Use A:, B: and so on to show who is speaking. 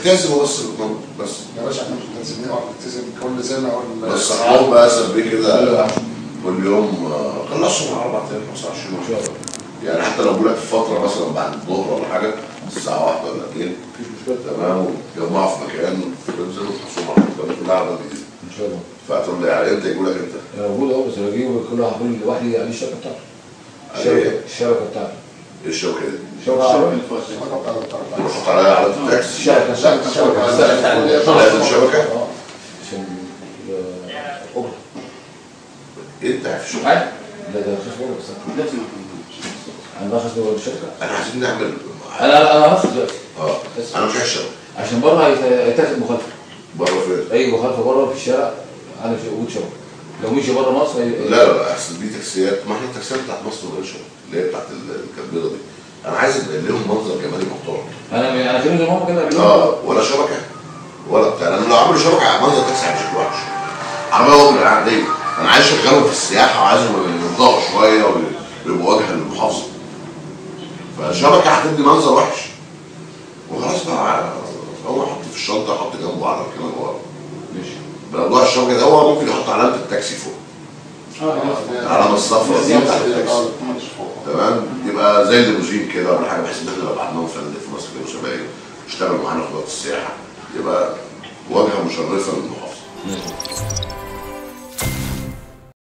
A: التزموا بس بالنمط بس
B: يا باشا احنا مش ملتزمين ولا بنلتزم كل سنه ولا
A: بس حاول بقى اسال بيه كده كل يوم آه، خلصهم على اربع ايام 25
C: ان شاء الله
A: يعني حتى لو بقول لك في فتره مثلا بعد الظهر ولا حاجه الساعه واحدة ولا اثنين
C: مفيش مشكله
A: تمام وتجمعوا في مكان تنزلوا تحصلوا على الكلام كلها على جديد
C: ان شاء الله
A: فهتقول لي يعني امتى يقول لك انت؟
C: انا موجود اهو بس بجيبه كل واحد يقول لي واحد عليه الشبكه بتاعته
A: عليه
C: الشبكه
A: إيه؟
C: الشبكه بتاعته
A: ايه الشبكه دي؟
C: الشبكه العربية.
A: بنحط عليها علامه التاكس
C: الشبكه الشبكه الشبكه
A: لازم الشبكه؟
C: اه عشان الاجره
A: ايه انت عارف الشبكه؟
C: عادي لا ده رخيص برضه بس
D: لازم
C: انا باخد جوه الشركه
A: احنا عايزين نعمل
C: انا انا هاخد دلوقتي
A: اه
C: بس
A: انا مش عايز شبكه
C: عشان بره هيت- هيتاخد مخالفه
A: بره فين؟
C: اي مخالفه بره في الشارع انا في وجود شبكه لو مشي بره مصر هي-
A: لا لا لا اصل دي تاكسيات ما احنا التاكسيات بتاعت مصر غير شبكه اللي هي بتاعت ال- الكبيره دي انا عايز يبقى لهم منظر جمالي محترم
C: انا انا كلمت ماما كده قبل
A: اه ولا شبكه ولا بتاع لان لو عملوا شبكه على منظر تاكسي هيبقى شكله وحش عربيه وجه عاديه انا عايز اشغلهم في السياحه وعايزهم يرضعوا شويه ويبقوا وجه للمحافظه فشبكه هتدي منظر وحش وخلاص بقى هو يحط في الشنطه يحط جنبه على كده ورا
C: ماشي
A: موضوع الشبكه ده هو ممكن يحط علامه التاكسي فوق العلامه الصفراء دي بتاعت التاكسي تمام يبقى زي الليموزين كده ولا حاجه بحيث ان احنا لو بعتناهم فنادق في مصر كده وشباب يشتغلوا معانا في وقت السياحه يبقى واجهه مشرفه للمحافظه